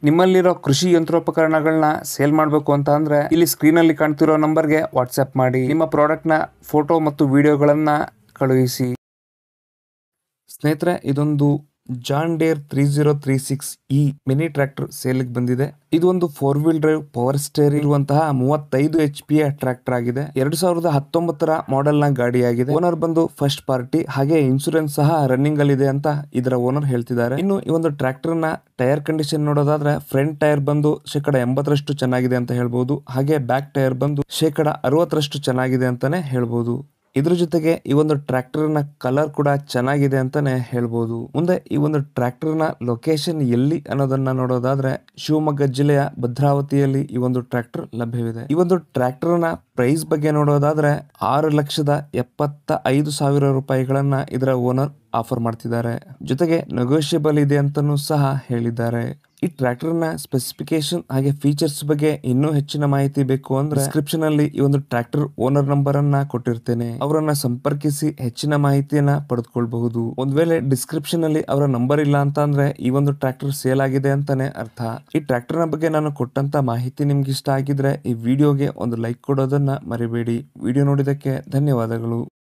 ನಿಮ್ಮಲ್ಲಿರೋ ಕೃಷಿ ಯಂತ್ರೋಪಕರಣಗಳನ್ನ ಸೇಲ್ ಮಾಡಬೇಕು ಅಂತ ಅಂದ್ರೆ ಇಲ್ಲಿ ಸ್ಕ್ರೀನ್ ಅಲ್ಲಿ ಕಾಣ್ತಿರೋ ನಂಬರ್ಗೆ ವಾಟ್ಸ್ಆಪ್ ಮಾಡಿ ನಿಮ್ಮ ಪ್ರಾಡಕ್ಟ್ ನ ಫೋಟೋ ಮತ್ತು ವಿಡಿಯೋಗಳನ್ನ ಕಳುಹಿಸಿ ಸ್ನೇಹಿತರೆ ಇದೊಂದು John Deere three zero three six E mini tractor ಸೇಲ್ಗೆ ಬಂದಿದೆ ಇದು ಒಂದು four wheel drive power steer ಇರುವಂತಹ ಮೂವತ್ತೈದು ಎಚ್ ಪಿ ಟ್ರ್ಯಾಕ್ಟರ್ ಆಗಿದೆ ಎರಡ್ ಸಾವಿರದ ಹತ್ತೊಂಬತ್ತರ ಮಾಡೆಲ್ ನ ಗಾಡಿಯಾಗಿದೆ ಓನರ್ ಬಂದು ಫಸ್ಟ್ ಪಾರ್ಟಿ ಹಾಗೆ ಇನ್ಸೂರೆನ್ಸ್ ಸಹ ರನ್ನಿಂಗ್ ಅಲ್ಲಿ ಇದೆ ಅಂತ ಇದರ ಓನರ್ ಹೇಳ್ತಿದ್ದಾರೆ ಇನ್ನು ಈ ಒಂದು ಟ್ರ್ಯಾಕ್ಟರ್ ನ ಟೈರ್ ಕಂಡೀಷನ್ ನೋಡೋದಾದ್ರೆ ಫ್ರಂಟ್ ಟೈರ್ ಬಂದು ಶೇಕಡ ಎಂಬತ್ತರಷ್ಟು ಚೆನ್ನಾಗಿದೆ ಅಂತ ಹೇಳ್ಬೋದು ಹಾಗೆ ಬ್ಯಾಕ್ ಟೈರ್ ಬಂದು ಶೇಕಡ ಅರವತ್ತರಷ್ಟು ಚೆನ್ನಾಗಿದೆ ಅಂತಾನೆ ಹೇಳ್ಬೋದು ಇದ್ರ ಜೊತೆಗೆ ಈ ಒಂದು ಟ್ರ್ಯಾಕ್ಟರ್ ನ ಕಲರ್ ಕೂಡ ಚೆನ್ನಾಗಿದೆ ಅಂತಾನೆ ಹೇಳ್ಬೋದು ಮುಂದೆ ಈ ಒಂದು ಟ್ರ್ಯಾಕ್ಟರ್ ನ ಲೊಕೇಶನ್ ಎಲ್ಲಿ ಅನ್ನೋದನ್ನ ನೋಡೋದಾದ್ರೆ ಶಿವಮೊಗ್ಗ ಜಿಲ್ಲೆಯ ಭದ್ರಾವತಿಯಲ್ಲಿ ಈ ಒಂದು ಟ್ರ್ಯಾಕ್ಟರ್ ಲಭ್ಯವಿದೆ ಈ ಒಂದು ಟ್ರ್ಯಾಕ್ಟರ್ ನ ಪ್ರೈಸ್ ಬಗ್ಗೆ ನೋಡೋದಾದ್ರೆ ಆರು ಲಕ್ಷದ ಎಪ್ಪತ್ತ ಐದು ಸಾವಿರ ರೂಪಾಯಿಗಳನ್ನ ಇದರ ಓನರ್ ಆಫರ್ ಮಾಡ್ತಿದ್ದಾರೆ ಜೊತೆಗೆ ನೆಗೋಷಿಯಬಲ್ ಇದೆ ಅಂತಾನೂ ಸಹ ಹೇಳಿದ್ದಾರೆ ಈ ಟ್ರ್ಯಾಕ್ಟರ್ ನ ಸ್ಪೆಸಿಫಿಕೇಶನ್ ಹಾಗೆ ಫೀಚರ್ಸ್ ಬಗ್ಗೆ ಇನ್ನೂ ಹೆಚ್ಚಿನ ಮಾಹಿತಿ ಬೇಕು ಅಂದ್ರೆ ಡಿಸ್ಕ್ರಿಪ್ಷನ್ ಅಲ್ಲಿ ಈ ಒಂದು ಟ್ರ್ಯಾಕ್ಟರ್ ಓನರ್ ನಂಬರ್ ಅನ್ನ ಕೊಟ್ಟಿರ್ತೇನೆ ಅವರನ್ನ ಸಂಪರ್ಕಿಸಿ ಹೆಚ್ಚಿನ ಮಾಹಿತಿಯನ್ನ ಪಡೆದುಕೊಳ್ಬಹುದು ಒಂದ್ ವೇಳೆ ಡಿಸ್ಕ್ರಿಪ್ಷನ್ ಅಲ್ಲಿ ಅವರ ನಂಬರ್ ಇಲ್ಲ ಅಂತ ಅಂದ್ರೆ ಈ ಒಂದು ಟ್ರ್ಯಾಕ್ಟರ್ ಸೇಲ್ ಆಗಿದೆ ಅಂತಾನೆ ಅರ್ಥ ಈ ಟ್ರ್ಯಾಕ್ಟರ್ ನ ಬಗ್ಗೆ ನಾನು ಕೊಟ್ಟಂತ ಮಾಹಿತಿ ನಿಮ್ಗೆ ಇಷ್ಟ ಆಗಿದ್ರೆ ಈ ವಿಡಿಯೋಗೆ ಒಂದು ಲೈಕ್ ಕೊಡೋದನ್ನ ಮರಿಬೇಡಿ ವಿಡಿಯೋ ನೋಡಿದಕ್ಕೆ ಧನ್ಯವಾದಗಳು